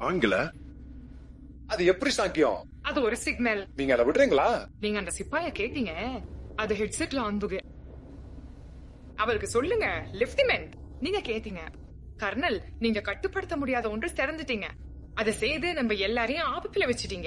ஆங்கில அது எப்படி சாக்கியம் அது ஒரு சிக்னல் நீங்க அதை விடுறீங்களா நீங்க அந்த சிப்பாய கேட்டீங்க அது ஹெட்செட்ல அந்துக அவருக்கு சொல்லுங்க லெப்டினன்ட் நீங்க கேட்டீங்க கர்னல் நீங்க கட்டுப்படுத்த முடியாத ஒன்று திறந்துட்டீங்க அதை செய்து நம்ம எல்லாரையும் ஆபத்துல வச்சிட்டீங்க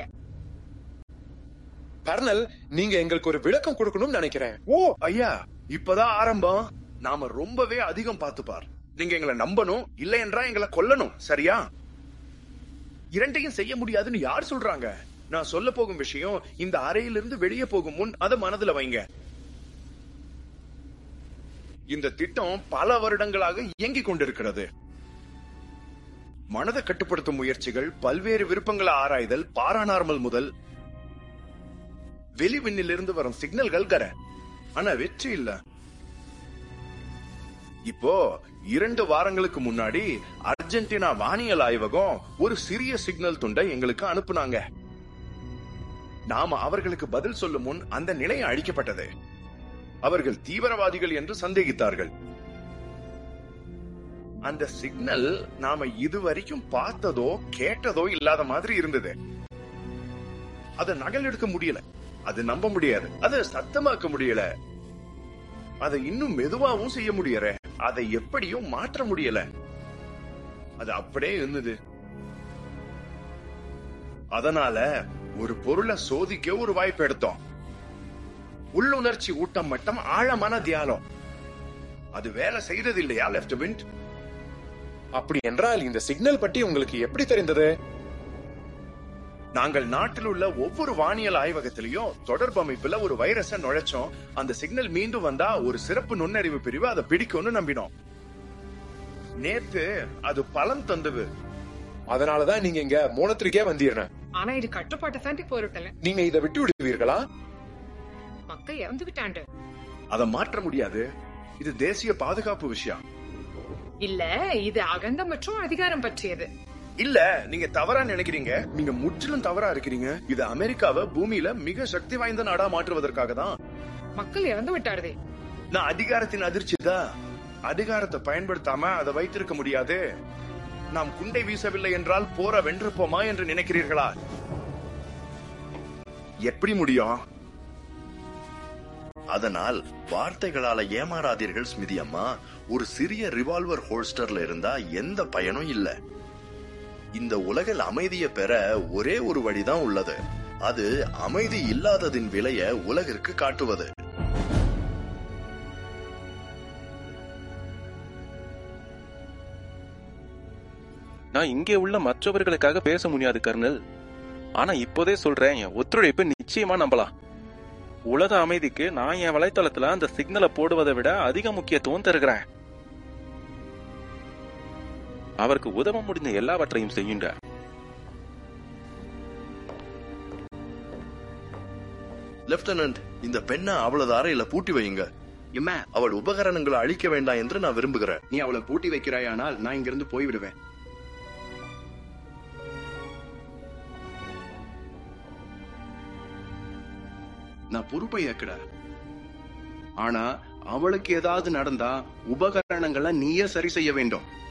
கர்னல் நீங்க எங்களுக்கு ஒரு விளக்கம் கொடுக்கணும்னு நினைக்கிறேன் ஓ ஐயா இப்பதான் ஆரம்பம் நாம ரொம்பவே அதிகம் பார்த்துப்பார் நீங்க எங்களை நம்பணும் இல்லை என்றா எங்களை கொல்லணும் சரியா இரண்டையும் செய்ய முடியாதுன்னு யார் சொல்றாங்க நான் சொல்ல போகும் விஷயம் இந்த அறையிலிருந்து வெளியே போகும் முன் அதை மனதுல வைங்க இந்த திட்டம் பல வருடங்களாக இயங்கிக் கொண்டிருக்கிறது மனதை கட்டுப்படுத்தும் முயற்சிகள் பல்வேறு விருப்பங்களை ஆராய்தல் பாராநார்மல் முதல் வெளிவிண்ணிலிருந்து வரும் சிக்னல்கள் கர ஆனா வெற்றி இல்ல இப்போ இரண்டு வாரங்களுக்கு முன்னாடி அர்ஜென்டினா வானியல் ஆய்வகம் ஒரு சிறிய சிக்னல் துண்டை எங்களுக்கு அனுப்புனாங்க நாம அவர்களுக்கு பதில் சொல்லும் முன் அந்த நிலையம் அழிக்கப்பட்டது அவர்கள் தீவிரவாதிகள் என்று சந்தேகித்தார்கள் அந்த சிக்னல் நாம இதுவரைக்கும் பார்த்ததோ கேட்டதோ இல்லாத மாதிரி இருந்தது அதை நகல் எடுக்க முடியல அது நம்ப முடியாது அதை சத்தமாக்க முடியல அதை இன்னும் மெதுவாவும் செய்ய முடியற அதை எப்படியும் மாற்ற முடியல அது அப்படியே இருந்தது அதனால ஒரு பொருளை சோதிக்க ஒரு வாய்ப்பு எடுத்தோம் உள்ளுணர்ச்சி ஊட்டம் மட்டும் ஆழமான தியானம் அது வேலை செய்தது இல்லையா லெப்டினன்ட் அப்படி என்றால் இந்த சிக்னல் பற்றி உங்களுக்கு எப்படி தெரிந்தது நாங்கள் நாட்டில் உள்ள ஒவ்வொரு வானியல் ஆய்வகத்திலையும் தொடர்பு அமைப்புல ஒரு வைரஸ நுழைச்சோம் அந்த சிக்னல் மீண்டும் வந்தா ஒரு சிறப்பு நுண்ணறிவு பிரிவு அதை பிடிக்கும்னு நம்பினோம் நேத்து அது பலன் தந்தது அதனாலதான் நீங்க இங்க மூலத்திற்கே வந்தீர்ன ஆனா இது கட்டுப்பாட்டை தாண்டி போரிட்டல நீங்க இதை விட்டு விடுவீர்களா மக்கள் இறந்து விட்டாண்டு அதை மாற்ற முடியாது இது தேசிய பாதுகாப்பு விஷயம் இல்ல இது அகந்தம் மற்றும் அதிகாரம் பற்றியது இல்ல நீங்க தவறா நினைக்கிறீங்க நீங்க முற்றிலும் தவறா இருக்கிறீங்க இது அமெரிக்காவை பூமியில மிக சக்தி வாய்ந்த நாடா மாற்றுவதற்காக தான் மக்கள் இறந்து விட்டாருதே நான் அதிகாரத்தின் அதிர்ச்சி தான் அதிகாரத்தை பயன்படுத்தாம அதை வைத்திருக்க முடியாது நாம் குண்டை வீசவில்லை என்றால் போற வென்றிருப்போமா என்று நினைக்கிறீர்களா எப்படி முடியும் அதனால் வார்த்தைகளால ஏமாறாதீர்கள் ஸ்மிதி அம்மா ஒரு சிறிய ரிவால்வர் ஹோல்ஸ்டர்ல இருந்தா எந்த பயனும் இல்ல இந்த உலகில் அமைதியை பெற ஒரே ஒரு வழிதான் உள்ளது அது அமைதி இல்லாததின் விலைய உலகிற்கு காட்டுவது நான் இங்கே உள்ள மற்றவர்களுக்காக பேச முடியாது கர்னல் ஆனா இப்போதே சொல்றேன் என் ஒத்துழைப்பு நிச்சயமா நம்பலாம் உலக அமைதிக்கு நான் என் வலைத்தளத்துல அந்த சிக்னலை போடுவதை விட அதிக முக்கியத்துவம் தருகிறேன் அவருக்கு உதவ முடிந்த எல்லாவற்றையும் செய்யுங்க லெப்டினன்ட் இந்த பெண்ணை அவளது அறையில பூட்டி வையுங்க இம்மா அவள் உபகரணங்களை அழிக்க வேண்டாம் என்று நான் விரும்புகிறேன் நீ அவளை பூட்டி வைக்கிறாயானால் நான் இங்கிருந்து போய்விடுவேன் நான் பொறுப்பை ஏற்கட ஆனா அவளுக்கு ஏதாவது நடந்தா உபகரணங்களை நீயே சரி செய்ய வேண்டும்